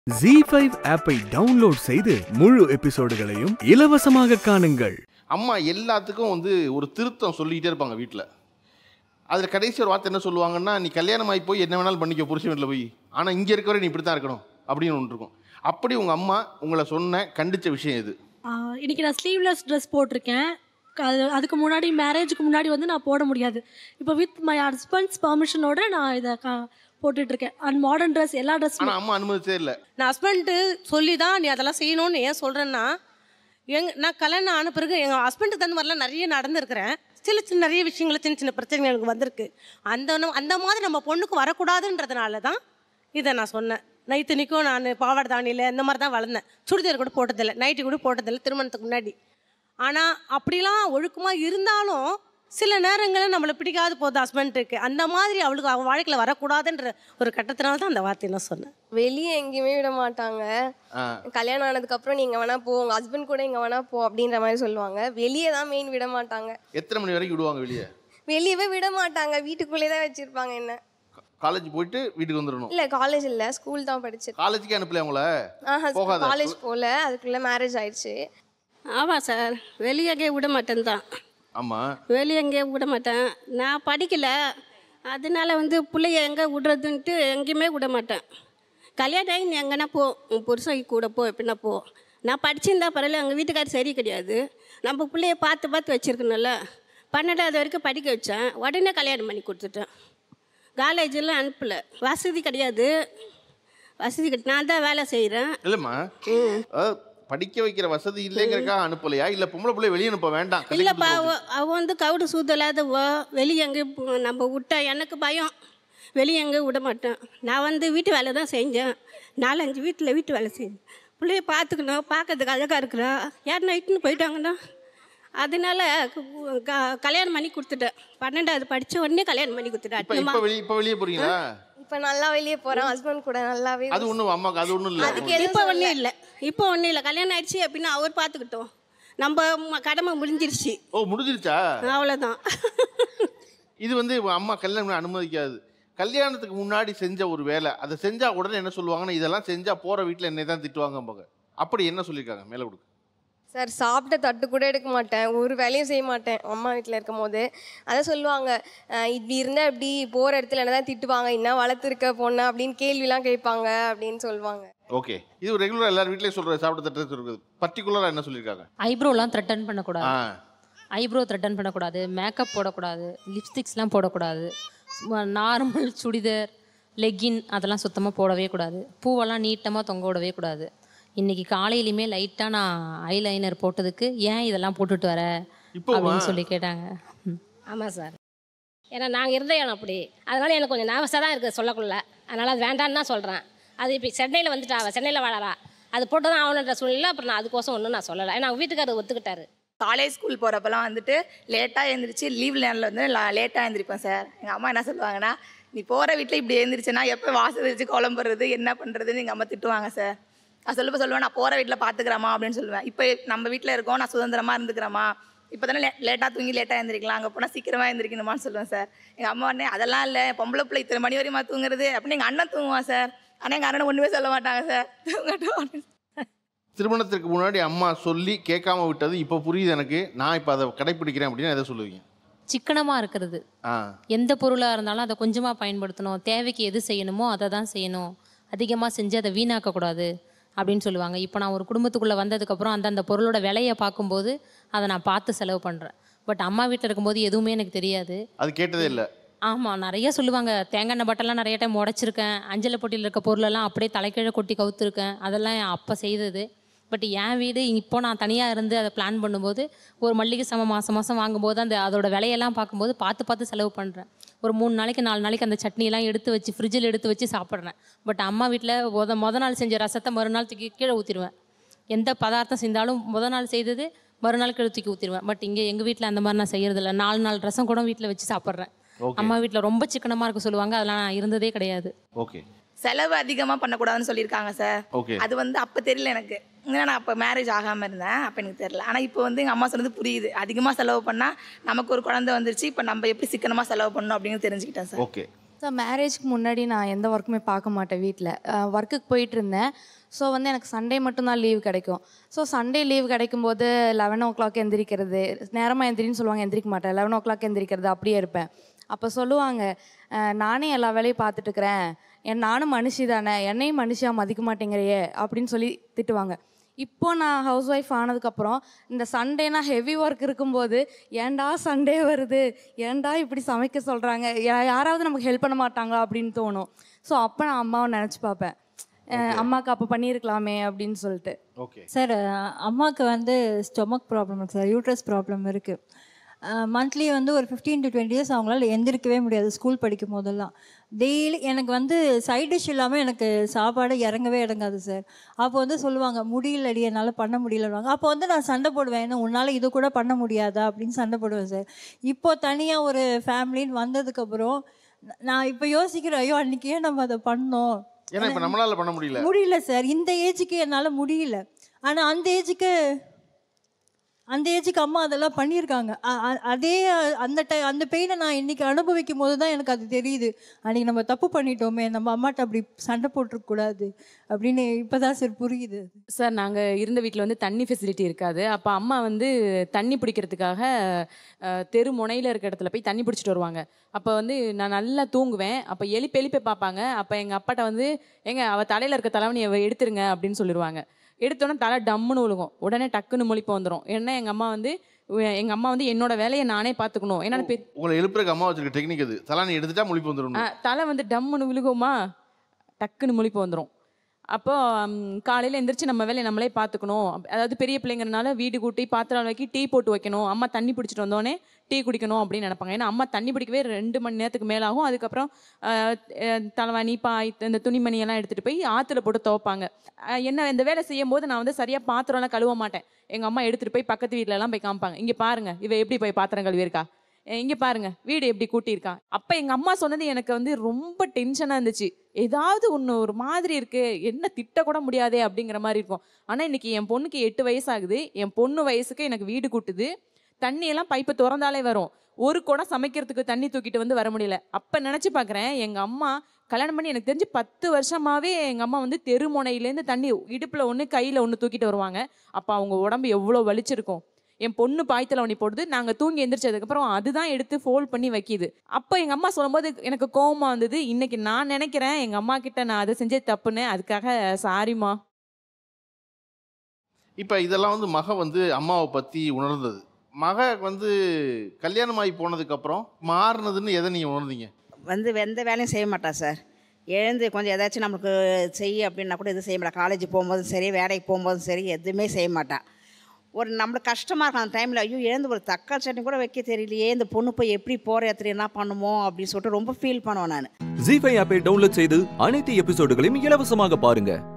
G five ஆப்பை download செய்து முழு எபிசோடுகளையும் இலவசமாக காணுங்கள் அம்மா எல்லாத்துக்கும் வந்து ஒரு திருத்தம் சொல்லிக்கிட்டே இருப்பாங்க வீட்டில் அதில் கடைசி ஒரு வார்த்தை என்ன சொல்லுவாங்கன்னா நீ கல்யாணம் ஆகி போய் என்ன வேணாலும் பண்ணிக்க புருஷன் வீட்டில் போய் ஆனால் இங்கே இருக்கிற நீ இப்படி தான் இருக்கணும் அப்படின்னு ஒன்று இருக்கும் அப்படி உங்கள் அம்மா உங்களை சொன்ன கண்டிச்ச விஷயம் எது ஆஹ் இன்னைக்கு நான் ஸ்லீவ்லெஸ் ட்ரெஸ் போட்டிருக்கேன் அது அதுக்கு முன்னாடி மேரேஜுக்கு முன்னாடி வந்து நான் போட முடியாது இப்போ வித் மை ஹஸ்பண்ட்ஸ் பர்மிஷனோட நான் இதை க போட்டுட்ருக்கேன் அண்ட் மாடர்ன் ட்ரெஸ் எல்லா ட்ரெஸ்ஸும் ஆனால் அம்மா அனுமதிச்சே இல்லை நான் ஹஸ்பண்ட்டு சொல்லி தான் நீ அதெல்லாம் செய்யணும்னு ஏன் சொல்கிறேன்னா எங் நான் கல்யாணம் ஆன பிறகு எங்கள் ஹஸ்பண்டுக்கு தகுந்த மாதிரிலாம் நிறைய நடந்திருக்கிறேன் சில சின்ன நிறைய விஷயங்கள் சின்ன சின்ன பிரச்சனைகள் எனக்கு வந்திருக்கு அந்த ந- அந்த மாதிரி நம்ம பொண்ணுக்கு வரக்கூடாதுன்றதுனால தான் இதை நான் சொன்னேன் நைத்தனிக்கும் நான் பாவாடை தாணியில் இந்த மாதிரி தான் வளர்ந்தேன் சுடிதார் கூட போட்டதில்லை நைட்டி கூட போட்டதில்லை திருமணத்துக்கு முன்னாடி ஆனால் அப்படிலாம் ஒழுக்கமாக இருந்தாலும் சில நேரங்களில் நம்மளை பிடிக்காது போகுது ஹஸ்பண்டுக்கு அந்த மாதிரி அவளுக்கு அவள் வாழ்க்கையில் வரக்கூடாதுன்ற ஒரு கட்டத்தினால தான் அந்த வார்த்தையை நான் சொன்னேன் வெளியே எங்கேயுமே விட மாட்டாங்க ஆ கல்யாணம் ஆனதுக்கப்புறம் நீ இங்கே வேணா போ உங்கள் ஹஸ்பண்ட் கூட இங்கே வேணா போ அப்படின்ற மாதிரி சொல்லுவாங்க வெளியே தான் மெயின் விட மாட்டாங்க எத்தனை மணி வரைக்கும் விடுவாங்க வெளியே வெளியவே விட மாட்டாங்க வீட்டுக்குள்ளே தான் வச்சுருப்பாங்க என்ன காலேஜ் போயிட்டு வீட்டுக்கு வந்துடணும் இல்லை காலேஜ் இல்லை ஸ்கூல் தான் படிச்சிருக்கேன் காலேஜுக்கே அனுப்பல அவங்கள ஆஹா போகாத. காலேஜ் போகல அதுக்குள்ளே மேரேஜ் ஆயிடுச்சு ஆமாம் சார் வெளியே எங்கேயும் விட மாட்டேன் தான் ஆமாம் வெளியே எங்கேயும் விட மாட்டேன் நான் படிக்கலை அதனால வந்து பிள்ளைய எங்கே விடுறதுன்ட்டு எங்கேயுமே விட மாட்டேன் கல்யாணம் ஆகி நீ எங்கன்னா போ உன் புருஷன் கூட போ எப்படின்னா போ நான் படிச்சிருந்தா பரவாயில்ல எங்கள் வீட்டுக்காரர் சரி கிடையாது நம்ம பிள்ளைய பார்த்து பார்த்து வச்சுருக்கணும்ல பன்னெண்டாவது வரைக்கும் படிக்க வச்சேன் உடனே கல்யாணம் பண்ணி கொடுத்துட்டேன் காலேஜெல்லாம் அனுப்பலை வசதி கிடையாது வசதி கிடையாது நான் தான் வேலை செய்கிறேன் இல்லைம்மா அதாவது படிக்க வைக்கிற வசதி இல்லைங்கிறக்கா அனுப்பலையா இல்லை பொம்பளை பிள்ளை வெளியே அனுப்ப வேண்டாம் கல்யாணம் இல்லைப்பா பண்ணி அவ அவ வந்து கவுடு சூதலாதவோ வெளியே எங்கே நம்ம விட்டா எனக்கு பயம் வெளியே எங்கே விட மாட்டேன் நான் வந்து வீட்டு வேலை தான் செஞ்சேன் நாலஞ்சு வீட்டில் வீட்டு வேலை செஞ்சேன் பிள்ளைய பார்த்துக்கணும் பார்க்கறதுக்கு அழகாக இருக்கிறா யார் நைட்டுன்னு போயிட்டாங்கன்னா அதனால க- க- கல்யாணம் பண்ணி கொடுத்துட்டேன் பன்னெண்டாவது படித்த உடனே கல்யாணம் பண்ணி கொடுத்துட்டேன் இப்போ அட்டமா இப்போ வெளியே இப்போ வெளியே போறீங்களா இப்போ நல்லா வெளியே போகிறேன் ஹஸ்பண்ட் கூட நல்லாவே அது ஒன்றும் அம்மாக்கு அது ஒன்றும் இல்லை இப்போ ஒன்றும் இல்லை இப்போ ஒன்றும் இல்லை கல்யாணம் ஆயிடுச்சு அப்படின்னா அவர் பார்த்துக்கிட்டோம் நம்ம ம- கடமை முடிஞ்சிருச்சு ஓ முடிஞ்சிருச்சா அவ்வளோதான் இது வந்து இவங்க அம்மா கல்யாணம் பண்ண அனுமதிக்காது கல்யாணத்துக்கு முன்னாடி செஞ்ச ஒரு வேலை அதை செஞ்சா உடனே என்ன சொல்லுவாங்கன்னா இதெல்லாம் செஞ்சா போற வீட்டில் என்னை தான் திட்டுவாங்க போக அப்படி என்ன சொல்லியிருக்காங்க மேலே கொடுக்க சார் சாப்பிட்ட தட்டு கூட எடுக்க மாட்டேன் ஒரு வேலையும் செய்ய மாட்டேன் அம்மா வீட்டில் இருக்கும் போது அதான் சொல்லுவாங்க அஹ் இப்படி இருந்தால் இப்படி போகிற இடத்துல என்ன தான் திட்டுவாங்க என்ன வளர்த்துருக்க பொண்ணு அப்படின்னு கேள்விலாம் கேட்பாங்க அப்படின்னு சொல்லுவாங்க ஓகே இது ரெகுலராக எல்லார் வீட்லேயும் சொல்கிற சாப்பிட்ட தட்டு இருக்குது பர்டிகுலராக என்ன சொல்லியிருக்காங்க ஐப்ரோலாம் த்ரெட்டன் பண்ணக்கூடாது ஆ ஐப்ரோ த்ரெட்டன் பண்ணக்கூடாது மேக்கப் போடக்கூடாது லிப்ஸ்டிக்ஸ்லாம் போடக்கூடாது நார்மல் சுடிதார் லெக்கின் அதெல்லாம் சுத்தமாக போடவே கூடாது பூவெல்லாம் நீட்டமாக தொங்க விடவே கூடாது இன்றைக்கி காலையிலையுமே லைட்டாக நான் ஐலைனர் போட்டதுக்கு ஏன் இதெல்லாம் போட்டுட்டு வர இப்போவா? அப்படின்னு சொல்லி கேட்டாங்க ம். ஆமாம் சார் ஏன்னா நாங்கள் இருந்த இடம் அப்படி அதனால எனக்கு கொஞ்சம் நர்வஸாக தான் இருக்குது சொல்லக்குள்ள அதனால் அது வேண்டான்னு தான் சொல்கிறேன் அது இப்போ சென்னையில் வந்துட்டா அவள் சென்னையில் வாழறா அது போட்டு தான் ஆகணுன்ற சூழ்நிலை அப்புறம் நான் அதுக்கோசம் ஒன்றும் நான் சொல்லலை ஏன்னா அவங்க வீட்டுக்காரர் ஒத்துக்கிட்டாரு காலேஜ் ஸ்கூல் போகிறப்பெல்லாம் வந்துட்டு லேட்டாக எழுந்திரிச்சு லீவ் நேரில் வந்து லேட்டாக எழுந்திரிப்பேன் சார் எங்கள் அம்மா என்ன சொல்லுவாங்கன்னா நீ போகிற வீட்டில் இப்படி எழுந்திரிச்சேன்னா எப்போ வாசல் வச்சு குழம்புறது என்ன பண்ணுறதுன்னு எங்கள் அம்மா திட்டுவாங்க சார் நான் சொல்லுப்ப சொல்லுவேன் நான் போகிற வீட்டில் பார்த்துக்கிறேம்மா அப்படின்னு சொல்லுவேன் இப்போ நம்ம வீட்டில் இருக்கோம் நான் சுதந்திரமாக இருந்துக்கிறேம்மா இப்போ தானே லே லேட்டாக தூங்கி லேட்டாக எழுந்திரிக்கலாம் அங்கே போனால் சீக்கிரமாக எழுந்திரிக்கணுமான்னு சொல்லுவேன் சார் எங்கள் அம்மா உடனே அதெல்லாம் இல்லை பொம்பளை பிள்ளை இத்தனை மணி வரையுமா தூங்குறது அப்படின்னு எங்கள் அண்ணன் தூங்குவான் சார் ஆனால் எங்கள் அண்ணன் ஒன்றுமே சொல்ல மாட்டாங்க சார் தூங்கட்டும் அப்படின்னு திருமணத்திற்கு முன்னாடி அம்மா சொல்லி கேட்காம விட்டது இப்போ புரியுது எனக்கு நான் இப்போ அதை கடைப்பிடிக்கிறேன் அப்படின்னு எதை சொல்லுவீங்க சிக்கனமாக இருக்கிறது ஆ எந்த பொருளாக இருந்தாலும் அதை கொஞ்சமாக பயன்படுத்தணும் தேவைக்கு எது செய்யணுமோ அதை தான் செய்யணும் அதிகமாக செஞ்சு அதை வீணாக்கக்கூடாது அப்படின்னு சொல்லுவாங்க இப்போ நான் ஒரு குடும்பத்துக்குள்ளே வந்ததுக்கப்புறம் அந்தந்த பொருளோட விலையை பார்க்கும்போது அதை நான் பார்த்து செலவு பண்ணுறேன் பட் அம்மா வீட்டில் இருக்கும்போது எதுவுமே எனக்கு தெரியாது அது கேட்டதே இல்லை ஆமாம் நிறைய சொல்லுவாங்க தேங்காய் எண்ணெய் பட்டெல்லாம் நிறைய டைம் உடச்சிருக்கேன் அஞ்சலை பொட்டியில் இருக்க பொருளெல்லாம் அப்படியே தலைக்கீழ கொட்டி கவுத்துருக்கேன் அதெல்லாம் என் அப்போ செய்தது பட் என் வீடு இப்போ நான் தனியாக இருந்து அதை பிளான் பண்ணும்போது ஒரு மல்லிகை சம மாதம் மாதம் வாங்கும்போது அந்த அதோட விலையெல்லாம் பார்க்கும்போது பார்த்து பார்த்து செலவு பண்ணுறேன் ஒரு மூணு நாளைக்கு நாலு நாளைக்கு அந்த சட்னியெல்லாம் எடுத்து வச்சு ஃப்ரிட்ஜில் எடுத்து வச்சு சாப்பிட்றேன் பட் அம்மா வீட்டில் முத முத நாள் செஞ்ச ரசத்தை மறுநாள் தூக்கி கீழே ஊற்றிடுவேன் எந்த பதார்த்தம் செஞ்சாலும் முத நாள் செய்தது மறுநாள் கீழே தூக்கி ஊற்றிடுவேன் பட் இங்கே எங்கள் வீட்டில் அந்த மாதிரி நான் செய்யறதில்ல நாலு நாள் ரசம் கூட வீட்டில் வச்சு சாப்பிட்றேன் Okay. அம்மா வீட்டில் ரொம்ப சிக்கனமாக இருக்க சொல்லுவாங்க அதெல்லாம் நான் இருந்ததே கிடையாது ஓகே செலவு அதிகமாக பண்ணக்கூடாதுன்னு சொல்லியிருக்காங்க சார் ஓகே அது வந்து அப்போ தெரியல எனக்கு ஏன்னா நான் அப்போ மேரேஜ் ஆகாமல் இருந்தேன் அப்போ எனக்கு தெரியல ஆனால் இப்போ வந்து எங்கள் அம்மா சொன்னது புரியுது அதிகமாக செலவு பண்ணால் நமக்கு ஒரு குழந்தை வந்துருச்சு இப்போ நம்ம எப்படி சிக்கனமாக செலவு பண்ணணும் அப்படின்னு தெரிஞ்சுக்கிட்டேன் சார் ஓகே ஸோ மேரேஜ்க்கு முன்னாடி நான் எந்த ஒர்க்குமே பார்க்க மாட்டேன் வீட்டில் ஒர்க்குக்கு போயிட்டு இருந்தேன் ஸோ வந்து எனக்கு சண்டே மட்டும்தான் லீவ் கிடைக்கும் ஸோ சண்டே லீவ் கிடைக்கும்போது லெவன் ஓ கிளாக் எந்திரிக்கிறது நேரமாக எந்திரின்னு சொல்லுவாங்க எந்திரிக்க மாட்டேன் லெவன் ஓ கிளாக் எந்திரிக்கிறது அப்படியே இருப்பேன் அப்போ சொல்லுவாங்க "அஹ், நானே எல்லா வேலையும் பார்த்துட்டுக்கிறேன் என் நானும் மனுஷி தானே என்னையும் மனுஷியாக மதிக்க மாட்டேங்கிறியே அப்படின்னு சொல்லி திட்டுவாங்க இப்போ நான் ஹவுஸ் ஒய்ஃப் ஆனதுக்கப்புறம் இந்த சண்டேனா ஹெவி ஒர்க் இருக்கும்போது ஏன்டா சண்டே வருது ஏன்டா இப்படி சமைக்க சொல்கிறாங்க யாராவது நமக்கு ஹெல்ப் பண்ண மாட்டாங்களா அப்படின்னு தோணும் ஸோ அப்போ நான் அம்மாவை நினச்சி பார்ப்பேன் அஹ் அம்மாவுக்கு அப்போ பண்ணியிருக்கலாமே அப்படின்னு சொல்லிட்டு ஓகே சார் அம்மாவுக்கு வந்து ஸ்டொமக் ப்ராப்ளம் இருக்குது சார் யூட்ரஸ் ப்ராப்ளம் இருக்குது மந்த்லி வந்து ஒரு ஃபிஃப்டீன் டு டுவெண்ட்டி இயர்ஸ் அவங்களால எந்திரிக்கவே முடியாது ஸ்கூல் படிக்கும் போதெல்லாம் டெய்லி எனக்கு வந்து சைட் டிஷ் இல்லாமல் எனக்கு சாப்பாடு இறங்கவே இறங்காது சார் அப்போ வந்து சொல்லுவாங்க முடியலடி என்னால் பண்ண முடியலவாங்க அப்போ வந்து நான் சண்டை போடுவேன் என்ன உன்னால் இது கூட பண்ண முடியாதா அப்படின்னு சண்டை போடுவேன் சார் இப்போ தனியாக ஒரு ஃபேமிலின்னு வந்ததுக்கப்புறம் நான் இப்போ யோசிக்கிறேன் ஐயோ அன்றைக்கி ஏன் நம்ம அதை பண்ணோம் ஏன்னா இப்போ நம்மளால பண்ண முடியல முடியல சார் இந்த ஏஜுக்கு என்னால் முடியல ஆனால் அந்த ஏஜுக்கு அந்த ஏஜுக்கு அம்மா அதெல்லாம் பண்ணியிருக்காங்க அ- அ- அதே அ- அந்த டை அந்த பெயினை நான் இன்னைக்கு அனுபவிக்கும் போது தான் எனக்கு அது தெரியுது அன்னைக்கு நம்ம தப்பு பண்ணிட்டோமே நம்ம அம்மாட்ட அப்படி சண்டை போட்டுருக்கூடாது அப்படின்னு இப்போ தான் சார் புரியுது சார் நாங்கள் இருந்த வீட்டில் வந்து தண்ணி ஃபெசிலிட்டி இருக்காது அப்போ அம்மா வந்து தண்ணி பிடிக்கிறதுக்காக அஹ், தெரு முனையில் இருக்க இடத்துல போய் தண்ணி பிடிச்சிட்டு வருவாங்க அப்போ வந்து நான் நல்லா தூங்குவேன் அப்போ எழுப்பி எழுப்பி பார்ப்பாங்க அப்போ எங்கள் அப்பாட்ட வந்து ஏங்க அவள் தலையில் இருக்க தலைவனியை எடுத்துருங்க அப்படின்னு சொல்லிடுவாங்க எடுத்தோன்னே தலை டம்முன்னு விழுகும் உடனே டக்குன்னு முழிப்பு வந்துடும் ஏன்னா எங்கள் அம்மா வந்து எங்கள் அம்மா வந்து என்னோட வேலையை நானே பார்த்துக்கணும் ஏன்னா பெ- உங்களை எழுப்புறதுக்கு அம்மா வச்சிருக்க டெக்னிக் அது தலானி எடுத்துட்டா முழிப்பு வந்துடும் ஆ, தலை வந்து டம்முன்னு விழுகுமா டக்குன்னு முழிப்பு வந்துடும் அப்போ காலையில் எந்திரிச்சு நம்ம வேலையை நம்மளே பார்த்துக்கணும் அப்- அதாவது பெரிய பிள்ளைங்கிறனால வீடு கூட்டி பாத்திரம் வைக்கி டீ போட்டு வைக்கணும் அம்மா தண்ணி பிடிச்சிட்டு வந்தோடனே டீ குடிக்கணும் அப்படின்னு நினைப்பாங்க ஏன்னா அம்மா தண்ணி பிடிக்கவே ரெண்டு மணி நேரத்துக்கு மேலாகும் அதுக்கப்புறம் ஆஹ், அஹ், தலைவாணி பாய் இந்த துணிமணி எல்லாம் எடுத்துகிட்டு போய் ஆற்றுல போட்டு துவைப்பாங்க ஆஹ், என்ன இந்த வேலை செய்யும் போது நான் வந்து சரியாக பாத்திரம்லாம் கழுவ மாட்டேன் எங்கள் அம்மா எடுத்துகிட்டு போய் பக்கத்து வீட்ல எல்லாம் போய் காமிப்பாங்க இங்கே பாருங்க இவ எப்படி போய் பாத்திரம் கழுவியிருக்கா இங்கே பாருங்க வீடு எப்படி கூட்டியிருக்கா அப்போ எங்கள் அம்மா சொன்னது எனக்கு வந்து ரொம்ப டென்ஷனாக இருந்துச்சு ஏதாவது ஒன்று ஒரு மாதிரி இருக்கு என்ன திட்டக்கூட முடியாதே அப்படிங்கிற மாதிரி இருக்கும் ஆனால் இன்னைக்கு என் பொண்ணுக்கு எட்டு வயசாகுது என் பொண்ணு வயசுக்கு எனக்கு வீடு கூட்டுது தண்ணி எல்லாம் பைப்பை திறந்தாலே வரும் ஒரு குடம் சமைக்கிறதுக்கு தண்ணி தூக்கிட்டு வந்து வர முடியல அப்போ நினச்சி பார்க்குறேன் எங்கள் அம்மா கல்யாணம் பண்ணி எனக்கு தெரிஞ்சு பத்து வருஷமாவே எங்கள் அம்மா வந்து தெருமுனையிலேருந்து தண்ணி இடுப்பில் ஒன்று கையில் ஒன்று தூக்கிட்டு வருவாங்க அப்போ அவங்க உடம்பு எவ்வளோ வலிச்சிருக்கும் என் பொண்ணு பாய்த்தல ஒண்ணி போடுது நாங்கள் தூங்கி எந்திரிச்சதுக்கப்புறம் அதுதான் எடுத்து ஃபோல்ட் பண்ணி வைக்கிது அப்போ எங்கள் அம்மா சொல்லும்போது எனக்கு கோவமா வந்தது இன்னைக்கு நான் நினைக்கிறேன் எங்கள் அம்மா கிட்ட நான் அதை செஞ்சே தப்புன்னு அதுக்காக சாரிம்மா இப்போ இதெல்லாம் வந்து மக வந்து அம்மாவை பற்றி உணர்ந்தது மக வந்து கல்யாணமாகி போனதுக்கப்புறம் மாறினதுன்னு எதை நீங்கள் உணர்ந்தீங்க வந்து எந்த வேலையும் செய்ய மாட்டா சார் எழுந்து கொஞ்சம் ஏதாச்சும் நமக்கு செய்ய அப்படின்னா கூட எதுவும் செய்ய மாட்டா காலேஜ் போகும்போதும் சரி வேலைக்கு போகும்போதும் சரி எதுவுமே செய்ய மாட்டா ஒரு நம்மளுக்கு கஷ்டமாக இருக்கும் அந்த டைமில் ஐயோ எழுந்து ஒரு தக்காளி சட்னி கூட வைக்க தெரியலையே இந்த பொண்ணு போய் எப்படி போகிற இடத்துல என்ன பண்ணுமோ அப்படின்னு சொல்லிட்டு ரொம்ப ஃபீல் பண்ணுவேன் நான் ஜி ஃபைவ் ஆப்பை டவுன்லோட் செய்து அனைத்து எபிசோடுகளையும் இலவசமாக பாருங்க